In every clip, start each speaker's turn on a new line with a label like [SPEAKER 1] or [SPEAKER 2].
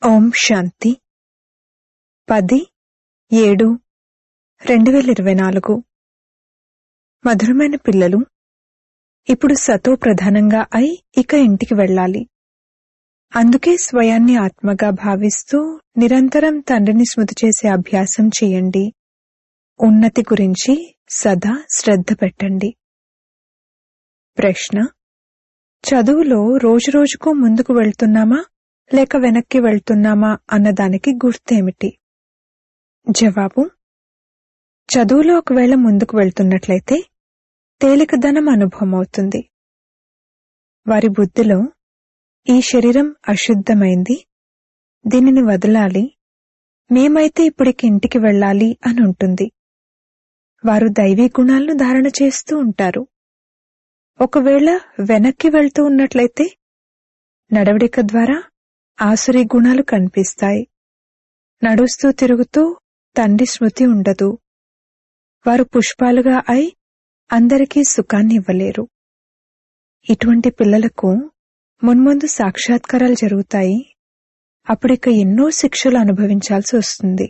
[SPEAKER 1] ఓం శాంతి పది ఏడు రెండు వేల ఇరవై నాలుగు మధురమైన పిల్లలు ఇప్పుడు సతో ప్రధానంగా అయి ఇక ఇంటికి వెళ్ళాలి అందుకే స్వయాన్ని ఆత్మగా భావిస్తూ నిరంతరం తండ్రిని స్మృతి చేసే అభ్యాసం చేయండి ఉన్నతి గురించి సదా శ్రద్ధ పెట్టండి ప్రశ్న చదువులో రోజురోజుకు ముందుకు వెళ్తున్నామా లేక వెనక్కి వెళ్తున్నామా అన్నదానికి గుర్తేమిటి జవాబు చదువులో ఒకవేళ ముందుకు వెళ్తున్నట్లయితే తేలికదనం అనుభవం అవుతుంది వారి బుద్ధిలో ఈ శరీరం అశుద్ధమైంది దీనిని వదలాలి మేమైతే ఇప్పటికి ఇంటికి వెళ్ళాలి అని ఉంటుంది వారు దైవీ గుణాలను ధారణ చేస్తూ ఉంటారు ఒకవేళ వెనక్కి వెళ్తూ ఉన్నట్లయితే నడవడిక ద్వారా ఆసురి గుణాలు కనిపిస్తాయి నడుస్తూ తిరుగుతూ తండ్రి స్మృతి ఉండదు వారు పుష్పాలుగా అయి అందరికీ సుఖాన్ని ఇవ్వలేరు ఇటువంటి పిల్లలకు మున్ముందు సాక్షాత్కారాలు జరుగుతాయి అప్పుడిక ఎన్నో శిక్షలు అనుభవించాల్సి వస్తుంది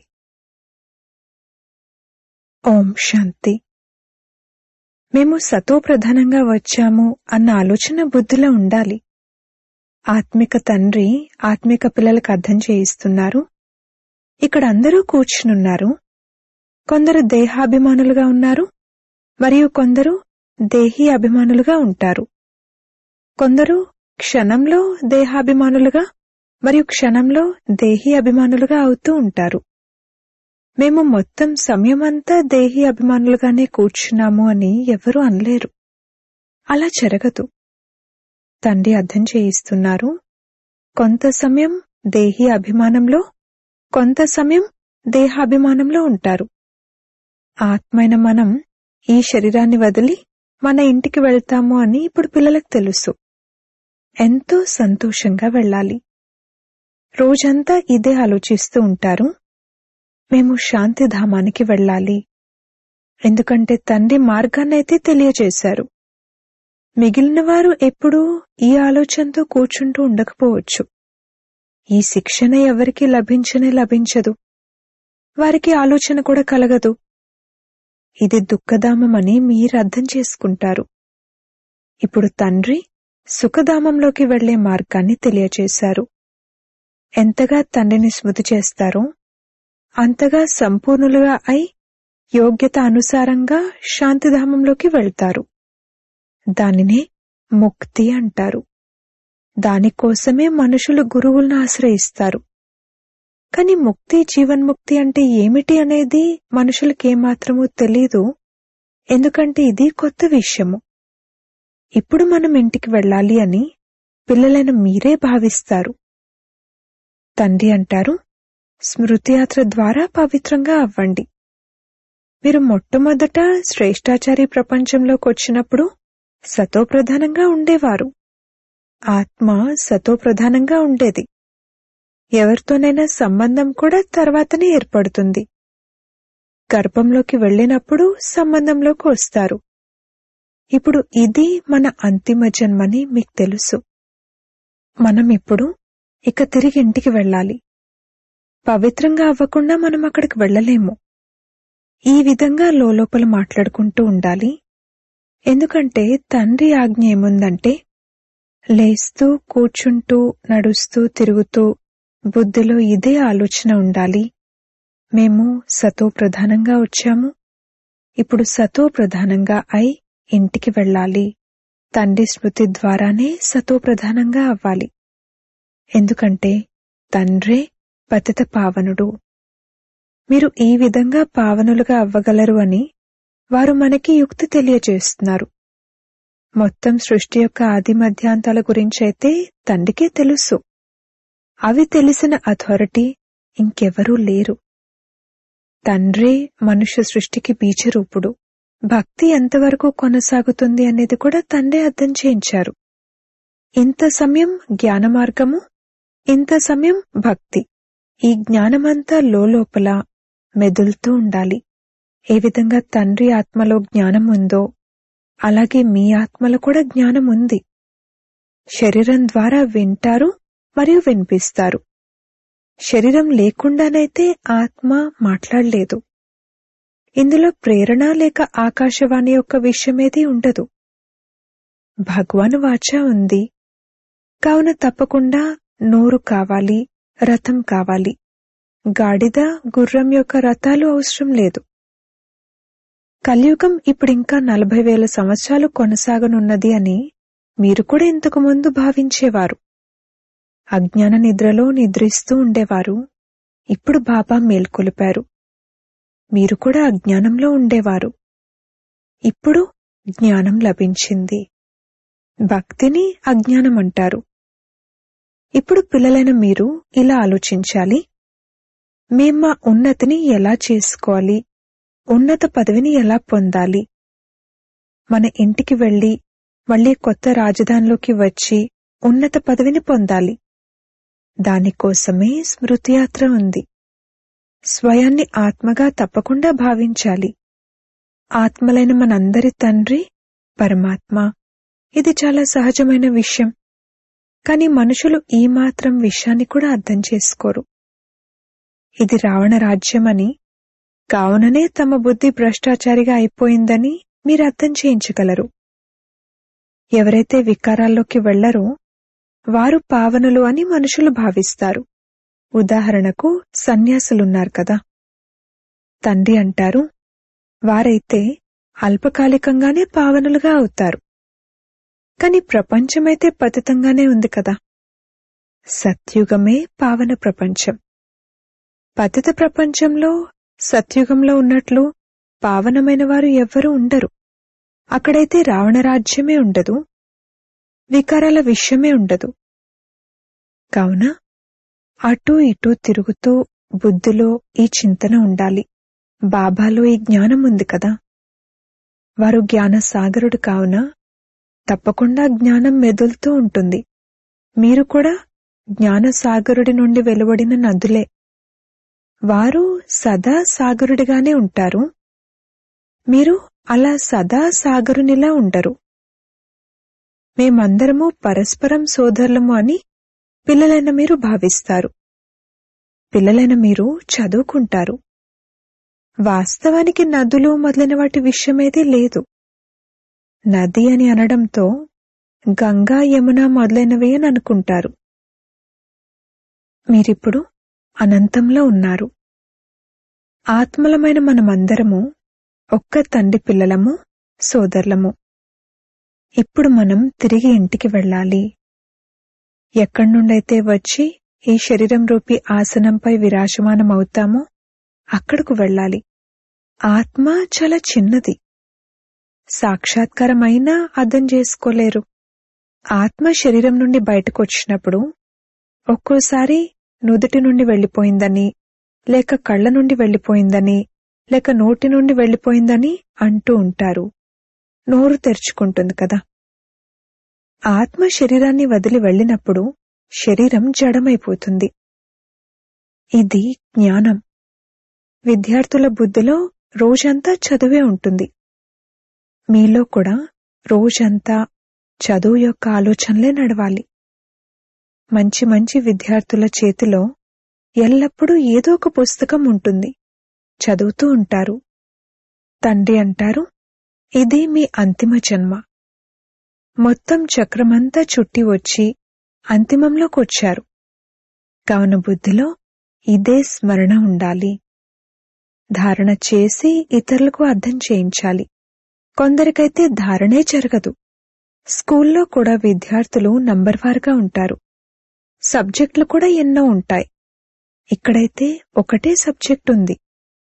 [SPEAKER 1] ఓం శాంతి మేము సతో ప్రధానంగా వచ్చాము అన్న ఆలోచన బుద్ధిలో ఉండాలి ఆత్మిక తండ్రి ఆత్మిక పిల్లలకు అర్థం చేయిస్తున్నారు ఇక్కడ అందరూ కూర్చునున్నారు కొందరు దేహాభిమానులుగా ఉన్నారు మరియు కొందరు దేహీ అభిమానులుగా ఉంటారు కొందరు క్షణంలో దేహాభిమానులుగా మరియు క్షణంలో దేహీ అభిమానులుగా అవుతూ ఉంటారు మేము మొత్తం సమయమంతా దేహీ అభిమానులుగానే కూర్చున్నాము అని ఎవరూ అనలేరు అలా జరగదు తండ్రి అర్థం చేయిస్తున్నారు కొంత సమయం దేహీ అభిమానంలో కొంత సమయం దేహాభిమానంలో ఉంటారు ఆత్మైన మనం ఈ శరీరాన్ని వదిలి మన ఇంటికి వెళ్తాము అని ఇప్పుడు పిల్లలకు తెలుసు ఎంతో సంతోషంగా వెళ్ళాలి రోజంతా ఇదే ఆలోచిస్తూ ఉంటారు మేము శాంతిధామానికి వెళ్ళాలి ఎందుకంటే తండ్రి మార్గాన్నైతే తెలియజేశారు మిగిలిన వారు ఎప్పుడూ ఈ ఆలోచనతో కూర్చుంటూ ఉండకపోవచ్చు ఈ శిక్షణ ఎవరికి లభించనే లభించదు వారికి ఆలోచన కూడా కలగదు ఇది దుఃఖధామమని మీరు అర్థం చేసుకుంటారు ఇప్పుడు తండ్రి సుఖధామంలోకి వెళ్లే మార్గాన్ని తెలియచేశారు ఎంతగా తండ్రిని స్మృతి చేస్తారో అంతగా సంపూర్ణులుగా అయి యోగ్యత అనుసారంగా శాంతిధామంలోకి వెళ్తారు దానినే ముక్తి అంటారు దానికోసమే మనుషులు గురువులను ఆశ్రయిస్తారు కాని ముక్తి జీవన్ముక్తి అంటే ఏమిటి అనేది మనుషులకేమాత్రమూ తెలీదు ఎందుకంటే ఇది కొత్త విషయము ఇప్పుడు మనం ఇంటికి వెళ్ళాలి అని పిల్లలైన మీరే భావిస్తారు తండ్రి అంటారు స్మృతియాత్ర ద్వారా పవిత్రంగా అవ్వండి మీరు మొట్టమొదట శ్రేష్టాచారి ప్రపంచంలోకి వచ్చినప్పుడు సతోప్రధానంగా ఉండేవారు ఆత్మ సతోప్రధానంగా ఉండేది ఎవరితోనైనా సంబంధం కూడా తర్వాతనే ఏర్పడుతుంది గర్భంలోకి వెళ్ళినప్పుడు సంబంధంలోకి వస్తారు ఇప్పుడు ఇది మన అంతిమ జన్మని మీకు తెలుసు మనం ఇప్పుడు ఇక తిరిగి ఇంటికి వెళ్ళాలి పవిత్రంగా అవ్వకుండా మనం అక్కడికి వెళ్ళలేము ఈ విధంగా లోపల మాట్లాడుకుంటూ ఉండాలి ఎందుకంటే తండ్రి ఆజ్ఞ ఏముందంటే లేస్తూ కూర్చుంటూ నడుస్తూ తిరుగుతూ బుద్ధిలో ఇదే ఆలోచన ఉండాలి మేము సతో ప్రధానంగా వచ్చాము ఇప్పుడు సతో ప్రధానంగా అయి ఇంటికి వెళ్ళాలి తండ్రి స్మృతి ద్వారానే సతో ప్రధానంగా అవ్వాలి ఎందుకంటే తండ్రే పతిత పావనుడు మీరు ఈ విధంగా పావనులుగా అవ్వగలరు అని వారు మనకి యుక్తి తెలియజేస్తున్నారు మొత్తం సృష్టి యొక్క ఆది మధ్యాంతాల గురించైతే తండ్రికే తెలుసు అవి తెలిసిన అథారిటీ ఇంకెవరూ లేరు తండ్రే మనుష్య సృష్టికి బీజరూపుడు భక్తి ఎంతవరకు కొనసాగుతుంది అనేది కూడా తండ్రే అర్థం చేయించారు ఇంత సమయం జ్ఞాన మార్గము ఇంత సమయం భక్తి ఈ జ్ఞానమంతా లోపల మెదులుతూ ఉండాలి ఏ విధంగా తండ్రి ఆత్మలో జ్ఞానం ఉందో అలాగే మీ ఆత్మలో కూడా జ్ఞానం ఉంది శరీరం ద్వారా వింటారు మరియు వినిపిస్తారు శరీరం లేకుండానైతే ఆత్మ మాట్లాడలేదు ఇందులో ప్రేరణ లేక ఆకాశవాణి యొక్క విషయమేది ఉండదు భగవాను వాచ ఉంది కావున తప్పకుండా నోరు కావాలి రథం కావాలి గాడిద గుర్రం యొక్క రథాలు అవసరం లేదు కలియుగం ఇప్పుడింకా నలభై వేల సంవత్సరాలు కొనసాగనున్నది అని మీరు కూడా ఇంతకు ముందు భావించేవారు అజ్ఞాన నిద్రలో నిద్రిస్తూ ఉండేవారు ఇప్పుడు బాబా మేల్కొలిపారు మీరు కూడా అజ్ఞానంలో ఉండేవారు ఇప్పుడు జ్ఞానం లభించింది భక్తిని అజ్ఞానం అంటారు ఇప్పుడు పిల్లలైన మీరు ఇలా ఆలోచించాలి మేం మా ఉన్నతిని ఎలా చేసుకోవాలి ఉన్నత పదవిని ఎలా పొందాలి మన ఇంటికి వెళ్లి మళ్లీ కొత్త రాజధానిలోకి వచ్చి ఉన్నత పదవిని పొందాలి దానికోసమే స్మృతియాత్ర ఉంది స్వయాన్ని ఆత్మగా తప్పకుండా భావించాలి ఆత్మలైన మనందరి తండ్రి పరమాత్మ ఇది చాలా సహజమైన విషయం కాని మనుషులు ఈ మాత్రం విషయాన్ని కూడా అర్థం చేసుకోరు ఇది రావణ రాజ్యమని కావుననే తమ బుద్ధి భ్రష్టాచారిగా అయిపోయిందని మీరు అర్థం చేయించగలరు ఎవరైతే వికారాల్లోకి వెళ్లరో వారు పావనులు అని మనుషులు భావిస్తారు ఉదాహరణకు సన్యాసులున్నారు కదా తండ్రి అంటారు వారైతే అల్పకాలికంగానే పావనులుగా అవుతారు కాని ప్రపంచమైతే పతితంగానే ఉంది కదా సత్యుగమే పావన ప్రపంచం పతిత ప్రపంచంలో సత్యుగంలో ఉన్నట్లు పావనమైన వారు ఎవ్వరూ ఉండరు అక్కడైతే రావణరాజ్యమే ఉండదు వికారాల విషయమే ఉండదు కావున అటూ ఇటూ తిరుగుతూ బుద్ధిలో ఈ చింతన ఉండాలి బాబాలో ఈ జ్ఞానం ఉంది కదా వారు జ్ఞాన సాగరుడు కావున తప్పకుండా జ్ఞానం మెదులుతూ ఉంటుంది మీరు కూడా జ్ఞాన సాగరుడి నుండి వెలువడిన నదులే వారు సదా సాగరుడిగానే ఉంటారు మీరు అలా సదా సాగరునిలా ఉండరు మేమందరము పరస్పరం సోదరులము అని పిల్లలైన మీరు భావిస్తారు పిల్లలైన మీరు చదువుకుంటారు వాస్తవానికి నదులు మొదలైన వాటి విషయమేదీ లేదు నది అని అనడంతో గంగా యమున మొదలైనవి అని అనుకుంటారు మీరిప్పుడు అనంతంలో ఉన్నారు ఆత్మలమైన మనమందరము ఒక్క తండ్రి పిల్లలము సోదరులము ఇప్పుడు మనం తిరిగి ఇంటికి వెళ్ళాలి ఎక్కడి నుండైతే వచ్చి ఈ శరీరం రూపీ ఆసనంపై విరాజమానమవుతామో అక్కడకు వెళ్ళాలి ఆత్మ చాలా చిన్నది సాక్షాత్కారమైనా అర్థం చేసుకోలేరు ఆత్మ శరీరం నుండి బయటకు వచ్చినప్పుడు ఒక్కోసారి నుదుటి నుండి వెళ్లిపోయిందని లేక కళ్ళ నుండి వెళ్లిపోయిందని లేక నోటి నుండి వెళ్లిపోయిందని అంటూ ఉంటారు నోరు తెరుచుకుంటుంది కదా ఆత్మ శరీరాన్ని వదిలి వెళ్ళినప్పుడు శరీరం జడమైపోతుంది ఇది జ్ఞానం విద్యార్థుల బుద్ధిలో రోజంతా చదువే ఉంటుంది మీలో కూడా రోజంతా చదువు యొక్క ఆలోచనలే నడవాలి మంచి మంచి విద్యార్థుల చేతిలో ఎల్లప్పుడూ ఏదో ఒక పుస్తకం ఉంటుంది చదువుతూ ఉంటారు తండ్రి అంటారు ఇది మీ అంతిమ జన్మ మొత్తం చక్రమంతా చుట్టి వచ్చి అంతిమంలోకొచ్చారు కావున బుద్ధిలో ఇదే స్మరణ ఉండాలి ధారణ చేసి ఇతరులకు అర్థం చేయించాలి కొందరికైతే ధారణే జరగదు స్కూల్లో కూడా విద్యార్థులు నంబర్ వారుగా ఉంటారు సబ్జెక్టులు కూడా ఎన్నో ఉంటాయి ఇక్కడైతే ఒకటే సబ్జెక్ట్ ఉంది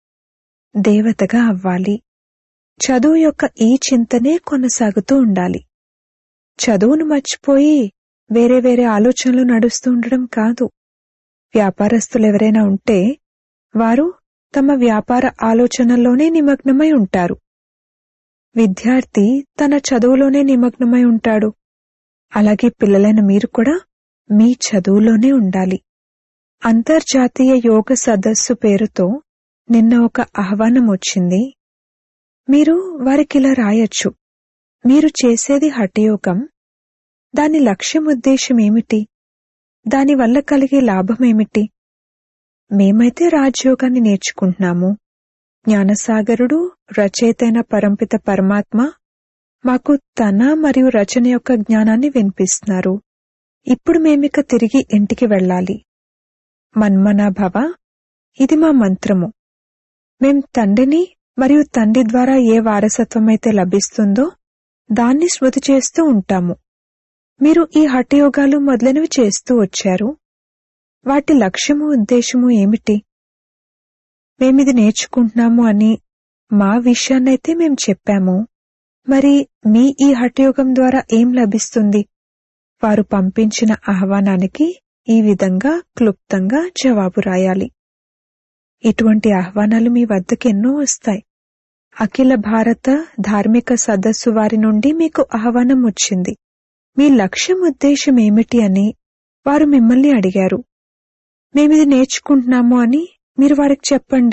[SPEAKER 1] దేవతగా అవ్వాలి చదువు యొక్క ఈ చింతనే కొనసాగుతూ ఉండాలి చదువును మర్చిపోయి వేరే వేరే ఆలోచనలు నడుస్తూ ఉండడం కాదు వ్యాపారస్తులు ఎవరైనా ఉంటే వారు తమ వ్యాపార ఆలోచనల్లోనే నిమగ్నమై ఉంటారు విద్యార్థి తన చదువులోనే నిమగ్నమై ఉంటాడు అలాగే పిల్లలైన మీరు కూడా మీ చదువులోనే ఉండాలి అంతర్జాతీయ యోగ సదస్సు పేరుతో నిన్న ఒక ఆహ్వానం వచ్చింది మీరు వారికిలా రాయొచ్చు మీరు చేసేది హఠయోగం దాని లక్ష్యం ఉద్దేశం ఏమిటి దానివల్ల కలిగే లాభమేమిటి మేమైతే రాజయోగాన్ని నేర్చుకుంటున్నాము జ్ఞానసాగరుడు రచయితైన పరంపిత పరమాత్మ మాకు తన మరియు రచన యొక్క జ్ఞానాన్ని వినిపిస్తున్నారు ఇప్పుడు మేమిక తిరిగి ఇంటికి వెళ్ళాలి మన్మనాభవ ఇది మా మంత్రము మేం తండ్రిని మరియు తండ్రి ద్వారా ఏ వారసత్వం అయితే లభిస్తుందో దాన్ని స్మృతి చేస్తూ ఉంటాము మీరు ఈ హఠయోగాలు మొదలైనవి చేస్తూ వచ్చారు వాటి లక్ష్యము ఉద్దేశము ఏమిటి మేమిది నేర్చుకుంటున్నాము అని మా విషయాన్నైతే మేం చెప్పాము మరి మీ ఈ హఠయోగం ద్వారా ఏం లభిస్తుంది వారు పంపించిన ఆహ్వానానికి ఈ విధంగా క్లుప్తంగా జవాబు రాయాలి ఇటువంటి ఆహ్వానాలు మీ వద్దకు ఎన్నో వస్తాయి అఖిల భారత ధార్మిక సదస్సు వారి నుండి మీకు ఆహ్వానం వచ్చింది మీ లక్ష్యం ఉద్దేశం ఏమిటి అని వారు మిమ్మల్ని అడిగారు మేమిది నేర్చుకుంటున్నాము అని మీరు వారికి చెప్పండి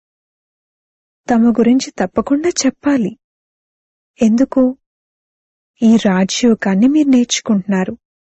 [SPEAKER 1] తమ గురించి తప్పకుండా చెప్పాలి ఎందుకు ఈ రాజయోగాన్ని మీరు నేర్చుకుంటున్నారు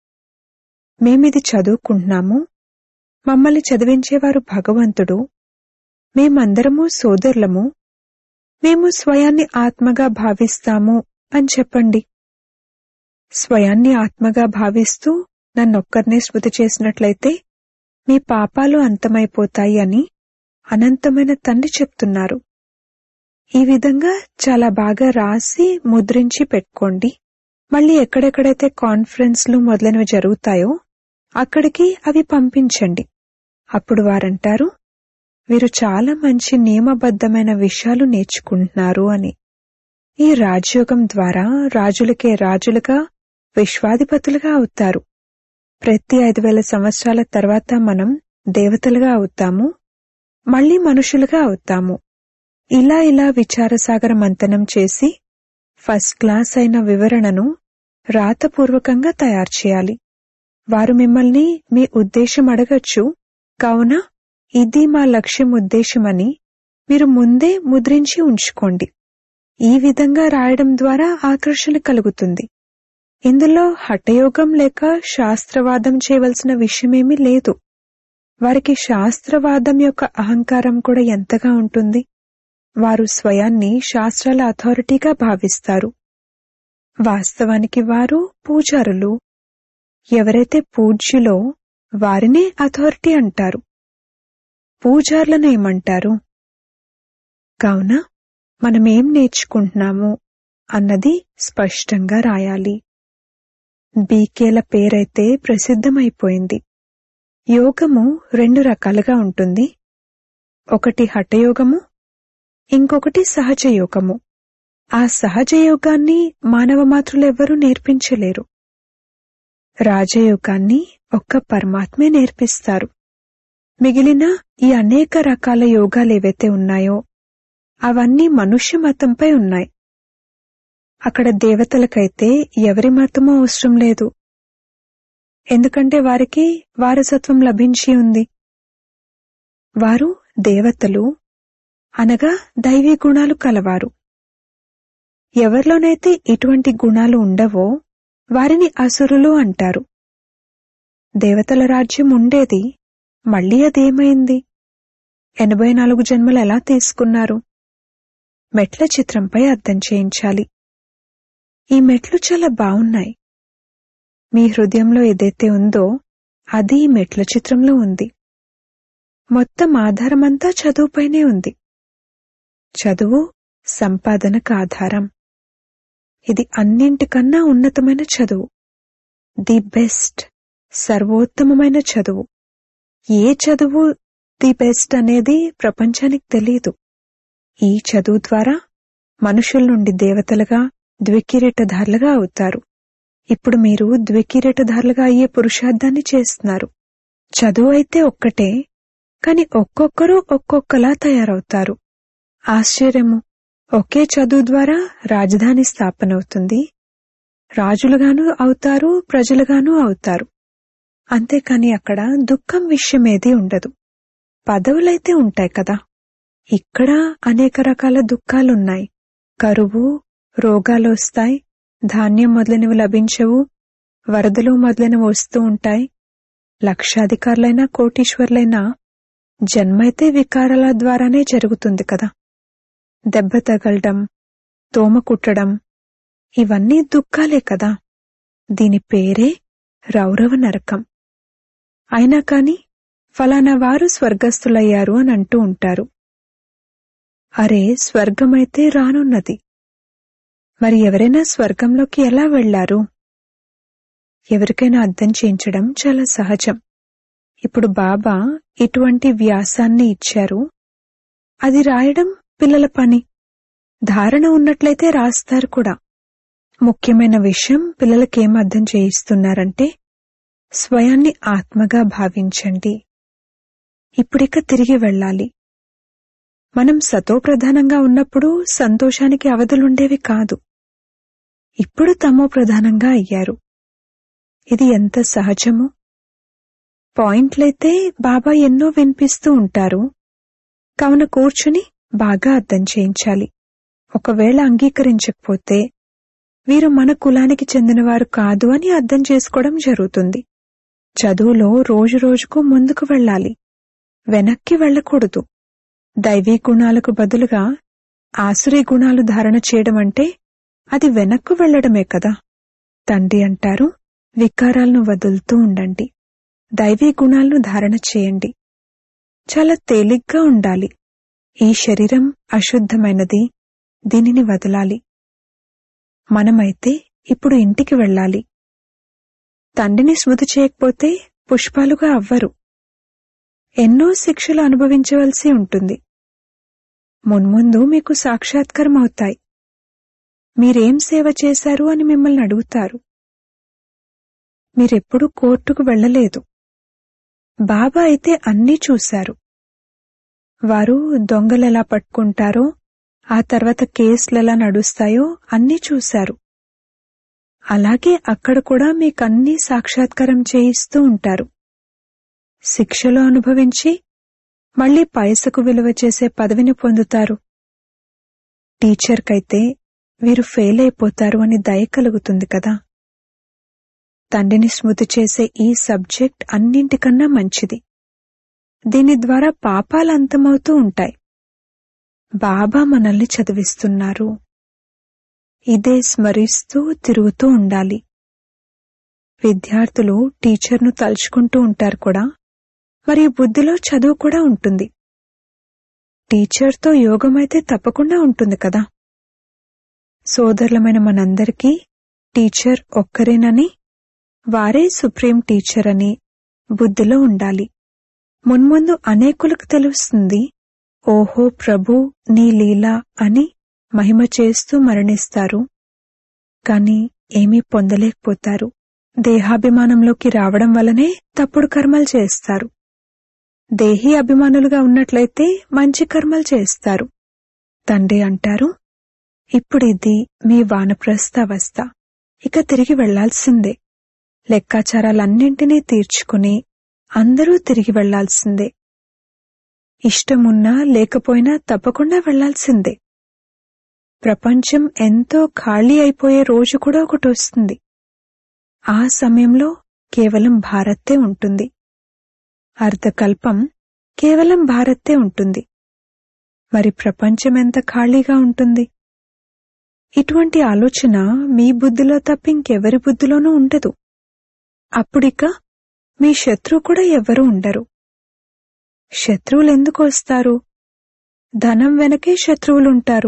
[SPEAKER 1] మేమిది చదువుకుంటున్నాము మమ్మల్ని చదివించేవారు భగవంతుడు మేమందరము సోదరులము మేము స్వయాన్ని ఆత్మగా భావిస్తాము అని చెప్పండి స్వయాన్ని ఆత్మగా భావిస్తూ నన్నొక్కరినే స్మృతి చేసినట్లయితే మీ పాపాలు అంతమైపోతాయి అని అనంతమైన తండ్రి చెప్తున్నారు ఈ విధంగా చాలా బాగా రాసి ముద్రించి పెట్టుకోండి మళ్ళీ ఎక్కడెక్కడైతే కాన్ఫరెన్స్లు మొదలైనవి జరుగుతాయో అక్కడికి అవి పంపించండి అప్పుడు వారంటారు వీరు చాలా మంచి నియమబద్ధమైన విషయాలు నేర్చుకుంటున్నారు అని ఈ రాజయోగం ద్వారా రాజులకే రాజులుగా విశ్వాధిపతులుగా అవుతారు ప్రతి ఐదు వేల సంవత్సరాల తర్వాత మనం దేవతలుగా అవుతాము మళ్ళీ మనుషులుగా అవుతాము ఇలా ఇలా విచారసాగర మంతనం చేసి ఫస్ట్ క్లాస్ అయిన వివరణను రాతపూర్వకంగా తయారు చేయాలి వారు మిమ్మల్ని మీ ఉద్దేశం అడగచ్చు కావున ఇది మా లక్ష్యం ఉద్దేశమని మీరు ముందే ముద్రించి ఉంచుకోండి ఈ విధంగా రాయడం ద్వారా ఆకర్షణ కలుగుతుంది ఇందులో హఠయోగం లేక శాస్త్రవాదం చేయవలసిన విషయమేమీ లేదు వారికి శాస్త్రవాదం యొక్క అహంకారం కూడా ఎంతగా ఉంటుంది వారు స్వయాన్ని శాస్త్రాల అథారిటీగా భావిస్తారు వాస్తవానికి వారు పూజారులు ఎవరైతే పూజ్యులో వారినే అథారిటీ అంటారు పూజార్లను ఏమంటారు కావున మనమేం నేర్చుకుంటున్నాము అన్నది స్పష్టంగా రాయాలి బీకేల పేరైతే ప్రసిద్ధమైపోయింది యోగము రెండు రకాలుగా ఉంటుంది ఒకటి హఠయోగము ఇంకొకటి సహజ యోగము ఆ సహజ యోగాన్ని మానవ మాతృలెవ్వరూ నేర్పించలేరు రాజయోగాన్ని ఒక్క పరమాత్మే నేర్పిస్తారు మిగిలిన ఈ అనేక రకాల యోగాలేవైతే ఉన్నాయో అవన్నీ మనుష్య మతంపై ఉన్నాయి అక్కడ దేవతలకైతే ఎవరి మతమూ అవసరం లేదు ఎందుకంటే వారికి వారసత్వం లభించి ఉంది వారు దేవతలు అనగా దైవీ గుణాలు కలవారు ఎవరిలోనైతే ఇటువంటి గుణాలు ఉండవో వారిని అసురులు అంటారు దేవతల రాజ్యం ఉండేది మళ్ళీ అదేమైంది ఎనభై నాలుగు జన్మలు ఎలా తీసుకున్నారు మెట్ల చిత్రంపై అర్థం చేయించాలి ఈ మెట్లు చాలా బావున్నాయి మీ హృదయంలో ఏదైతే ఉందో అది ఈ మెట్ల చిత్రంలో ఉంది మొత్తం ఆధారమంతా చదువుపైనే ఉంది చదువు సంపాదనకు ఆధారం ఇది అన్నింటికన్నా ఉన్నతమైన చదువు ది బెస్ట్ సర్వోత్తమమైన చదువు ఏ చదువు ది బెస్ట్ అనేది ప్రపంచానికి తెలియదు ఈ చదువు ద్వారా మనుషుల నుండి దేవతలుగా ద్వికిరీటధారులుగా అవుతారు ఇప్పుడు మీరు ద్వికిరీటధారులుగా అయ్యే పురుషార్థాన్ని చేస్తున్నారు చదువు అయితే ఒక్కటే కాని ఒక్కొక్కరు ఒక్కొక్కలా తయారవుతారు ఆశ్చర్యము ఒకే చదువు ద్వారా రాజధాని స్థాపన అవుతుంది రాజులుగాను అవుతారు ప్రజలుగాను అవుతారు అంతేకాని అక్కడ దుఃఖం విషయమేది ఉండదు పదవులైతే ఉంటాయి కదా ఇక్కడ అనేక రకాల దుఃఖాలున్నాయి కరువు రోగాలు వస్తాయి ధాన్యం మొదలైనవి లభించవు వరదలు మొదలైనవి వస్తూ ఉంటాయి లక్షాధికారులైనా కోటీశ్వర్లైనా జన్మైతే వికారాల ద్వారానే జరుగుతుంది కదా దెబ్బ తగలడం తోమ కుట్టడం ఇవన్నీ దుఃఖాలే కదా దీని పేరే రౌరవ నరకం అయినా కాని ఫలానా వారు స్వర్గస్థులయ్యారు అని అంటూ ఉంటారు అరే స్వర్గమైతే రానున్నది మరి ఎవరైనా స్వర్గంలోకి ఎలా వెళ్లారు ఎవరికైనా అర్థం చేయించడం చాలా సహజం ఇప్పుడు బాబా ఇటువంటి వ్యాసాన్ని ఇచ్చారు అది రాయడం పిల్లల పని ధారణ ఉన్నట్లయితే రాస్తారు కూడా ముఖ్యమైన విషయం పిల్లలకేం అర్థం చేయిస్తున్నారంటే స్వయాన్ని ఆత్మగా భావించండి ఇప్పుడిక తిరిగి వెళ్ళాలి మనం సతోప్రధానంగా ఉన్నప్పుడు సంతోషానికి అవధులుండేవి కాదు ఇప్పుడు తమో ప్రధానంగా అయ్యారు ఇది ఎంత సహజము పాయింట్లయితే బాబా ఎన్నో వినిపిస్తూ ఉంటారు కావున కూర్చుని బాగా అర్థం చేయించాలి ఒకవేళ అంగీకరించకపోతే వీరు మన కులానికి చెందినవారు కాదు అని అర్థం చేసుకోవడం జరుగుతుంది చదువులో రోజు రోజుకు ముందుకు వెళ్ళాలి వెనక్కి వెళ్ళకూడదు దైవీ గుణాలకు బదులుగా ఆసురీ గుణాలు ధారణ చేయడం అంటే అది వెనక్కు వెళ్లడమే కదా తండ్రి అంటారు వికారాలను వదులుతూ ఉండండి దైవీ గుణాలను ధారణ చేయండి చాలా తేలిగ్గా ఉండాలి ఈ శరీరం అశుద్ధమైనది దీనిని వదలాలి మనమైతే ఇప్పుడు ఇంటికి వెళ్ళాలి తండ్రిని స్మృతి చేయకపోతే పుష్పాలుగా అవ్వరు ఎన్నో శిక్షలు అనుభవించవలసి ఉంటుంది మున్ముందు మీకు సాక్షాత్కారం అవుతాయి మీరేం సేవ చేశారు అని మిమ్మల్ని అడుగుతారు మీరెప్పుడూ కోర్టుకు వెళ్ళలేదు బాబా అయితే అన్నీ చూశారు వారు దొంగలెలా పట్టుకుంటారో ఆ తర్వాత కేసులెలా నడుస్తాయో అన్నీ చూశారు అలాగే అక్కడ కూడా మీకన్నీ సాక్షాత్కారం చేయిస్తూ ఉంటారు శిక్షలు అనుభవించి మళ్లీ పైసకు విలువ చేసే పదవిని పొందుతారు టీచర్కైతే వీరు ఫెయిల్ అయిపోతారు అని దయ కలుగుతుంది కదా తండ్రిని స్మృతి చేసే ఈ సబ్జెక్ట్ అన్నింటికన్నా మంచిది దీని ద్వారా పాపాలు అంతమవుతూ ఉంటాయి బాబా మనల్ని చదివిస్తున్నారు ఇదే స్మరిస్తూ తిరుగుతూ ఉండాలి విద్యార్థులు టీచర్ను తలుచుకుంటూ ఉంటారు కూడా మరియు బుద్ధిలో చదువు కూడా ఉంటుంది టీచర్తో యోగమైతే తప్పకుండా ఉంటుంది కదా సోదరులమైన మనందరికీ టీచర్ ఒక్కరేనని వారే సుప్రీం టీచర్ అని బుద్ధిలో ఉండాలి మున్ముందు అనేకులకు తెలుస్తుంది ఓహో ప్రభు నీ లీల అని మహిమ చేస్తూ మరణిస్తారు కాని ఏమీ పొందలేకపోతారు దేహాభిమానంలోకి రావడం వల్లనే తప్పుడు కర్మలు చేస్తారు దేహీ అభిమానులుగా ఉన్నట్లయితే మంచి కర్మలు చేస్తారు తండ్రి అంటారు ఇప్పుడిది మీ వానప్రస్థ అవస్థ ఇక తిరిగి వెళ్లాల్సిందే లెక్కాచారాలన్నింటినీ తీర్చుకుని అందరూ తిరిగి వెళ్లాల్సిందే ఇష్టమున్నా లేకపోయినా తప్పకుండా వెళ్లాల్సిందే ప్రపంచం ఎంతో ఖాళీ అయిపోయే రోజు కూడా ఒకటి వస్తుంది ఆ సమయంలో కేవలం భారత్తే ఉంటుంది అర్ధకల్పం కేవలం భారత్తే ఉంటుంది మరి ప్రపంచం ఎంత ఖాళీగా ఉంటుంది ఇటువంటి ఆలోచన మీ బుద్ధిలో తప్ప ఇంకెవరి బుద్ధిలోనూ ఉండదు అప్పుడిక మీ శత్రువు కూడా ఎవ్వరూ ఉండరు శత్రువులు ఎందుకు వస్తారు ధనం వెనకే శత్రువులుంటారు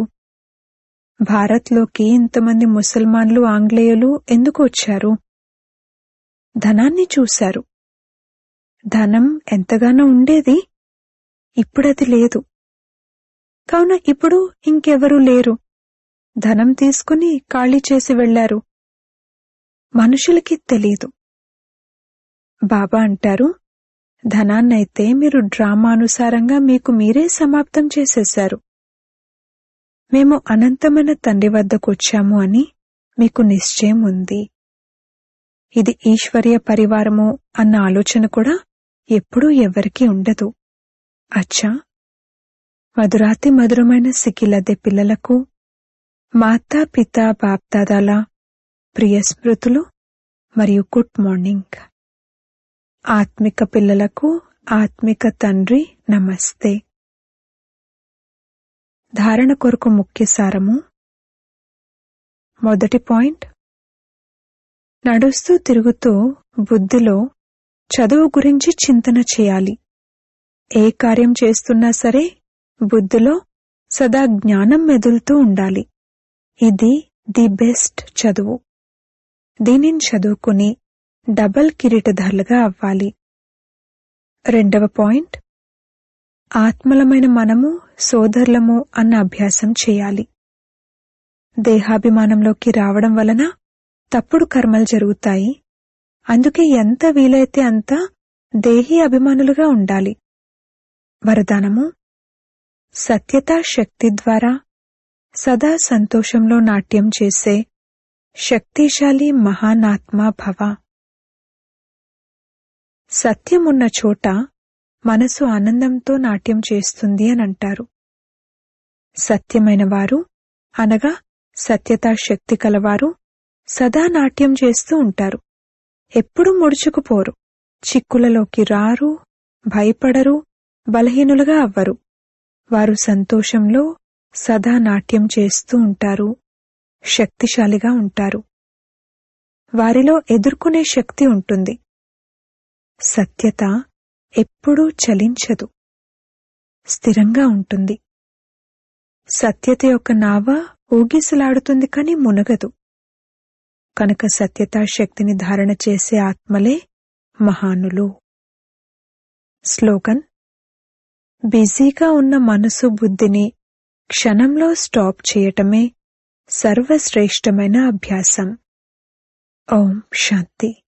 [SPEAKER 1] భారత్లోకి ఇంతమంది ముసల్మాన్లు ఆంగ్లేయులు ఎందుకు వచ్చారు ధనాన్ని చూశారు ధనం ఎంతగానో ఉండేది ఇప్పుడది లేదు కావున ఇప్పుడు ఇంకెవరూ లేరు ధనం తీసుకుని ఖాళీ చేసి వెళ్లారు మనుషులకి తెలీదు బాబా అంటారు ధనాన్నైతే మీరు డ్రామానుసారంగా మీకు మీరే సమాప్తం చేసేశారు మేము అనంతమైన తండ్రి వద్దకు వచ్చాము అని మీకు నిశ్చయం ఉంది ఇది ఈశ్వర్య పరివారము అన్న ఆలోచన కూడా ఎప్పుడూ ఎవ్వరికీ ఉండదు అచ్చా మధురాతి మధురమైన సికిలద్దె పిల్లలకు మాతా పిత బాప్దాదాల ప్రియ స్మృతులు మరియు గుడ్ మార్నింగ్ ఆత్మిక పిల్లలకు ఆత్మిక తండ్రి నమస్తే ధారణ కొరకు ముఖ్య సారము మొదటి పాయింట్ నడుస్తూ తిరుగుతూ బుద్ధిలో చదువు గురించి చింతన చేయాలి ఏ కార్యం చేస్తున్నా సరే బుద్ధిలో సదా జ్ఞానం మెదులుతూ ఉండాలి ఇది ది బెస్ట్ చదువు దీనిని చదువుకుని డబల్ కిరీటధారులుగా అవ్వాలి రెండవ పాయింట్ ఆత్మలమైన మనము సోదరులము అన్న అభ్యాసం చేయాలి దేహాభిమానంలోకి రావడం వలన తప్పుడు కర్మలు జరుగుతాయి అందుకే ఎంత వీలైతే అంత దేహీ అభిమానులుగా ఉండాలి వరదానము సత్యతా శక్తి ద్వారా సదా సంతోషంలో నాట్యం చేసే శక్తిశాలి మహానాత్మ భవ సత్యమున్న చోట మనసు ఆనందంతో నాట్యం చేస్తుంది అని అంటారు సత్యమైన వారు అనగా సత్యతా శక్తి కలవారు సదా నాట్యం చేస్తూ ఉంటారు ఎప్పుడూ ముడుచుకుపోరు చిక్కులలోకి రారు భయపడరు బలహీనులుగా అవ్వరు వారు సంతోషంలో సదా నాట్యం చేస్తూ ఉంటారు శక్తిశాలిగా ఉంటారు వారిలో ఎదుర్కొనే శక్తి ఉంటుంది సత్యత ఎప్పుడూ చలించదు స్థిరంగా ఉంటుంది సత్యత యొక్క నావ ఊగిసలాడుతుంది కాని మునగదు కనుక సత్యతా శక్తిని ధారణ చేసే ఆత్మలే మహానులు స్లోగన్ బిజీగా ఉన్న మనసు బుద్ధిని క్షణంలో స్టాప్ చేయటమే సర్వశ్రేష్టమైన అభ్యాసం ఓం శాంతి